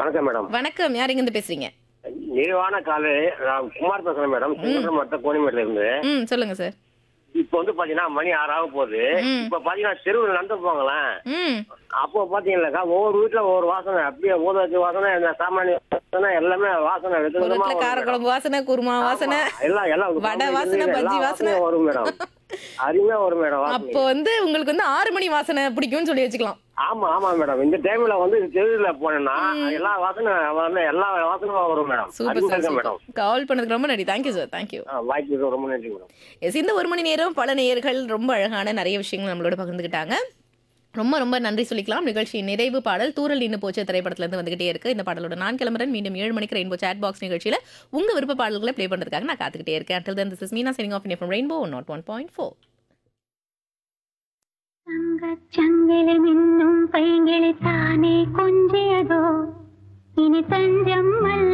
வணக்கம் மேடம் வணக்கம் யார் இருந்து பேசுறீங்க நிறைவான காலை நான் குமார் பேசுறேன் மேடம் சுந்தரம் மத்த கோணிமேட்ல இருந்து ம் சொல்லுங்க சார் இப்போ வந்து பாத்தீங்கன்னா மணி ஆறாக போகுது ம். இப்ப பாத்தீங்கன்னா தெருவில் நடந்து போங்களேன் ம் அப்போ பாத்தீங்கன்னாக்கா ஒவ்வொரு வீட்டுல ஒவ்வொரு வாசனை அப்படியே ஊதாச்சி வாசனை இந்த சாமானிய வாசனை எல்லாமே வாசனை ஒரு விதவிதமா இடத்துல வரும் மேடம். காரக்குழம்பு வாசனை குருமா வாசனை ஆமா, எல்லாம் எல்லாம் வடை எல்லா வாசனை, பஜ்ஜி வாசனை. வாசனையும் வரும் மேடம் அருமையா வரும் மேடம் அப்போ வாசனை வந்து உங்களுக்கு வந்து ஆறு மணி வாசனை பிடிக்கும்னு சொல்லி வச்சுக்கலாம் ஆமா ஆமா மேடம் இந்த டைம்ல வந்து தெருவில் போனேன்னா எல்லா வாசனை வந்து எல்லா வாசனையும் வரும் மேடம் சூப்பர் அருமையா சார் இருக்கும் மேடம் கால் பண்ணதுக்கு ரொம்ப நன்றி தேங்க்யூ சார் தேங்க்யூ ஆ, வாய்ப்புக்கு ரொம்ப நன்றி மேடம் எஸ் இந்த ஒரு மணி நேரம் பல நேயர்கள் ரொம்ப அழகான நிறைய விஷயங்கள் நம்மளோட பகிர்ந்துக்கிட்டாங்க ரொம்ப ரொம்ப நன்றி சொல்லிக்கலாம் நிகழ்ச்சியின் நிறைவு பாடல் தூரல் நின்று போச்சு திரைப்படத்துல இருந்து வந்துகிட்டே இருக்கு இந்த பாடலோட நான் கிளம்புறேன் மீண்டும் ஏழு மணிக்கு ரெயின்போ சாட் பாக்ஸ் நிகழ்ச்சியில உங்க விருப்ப பாடல்களை ப்ளே பண்றதுக்காக நான் காத்துக்கிட்டே இருக்கேன் until then this is Meena setting off from rainbow nought one point four തങ്കച്ചങ്കിളി മിന്നും പൈങ്കിളി താനേ കൊഞ്ചിയതോ ഇനി തഞ്ചം അല്ല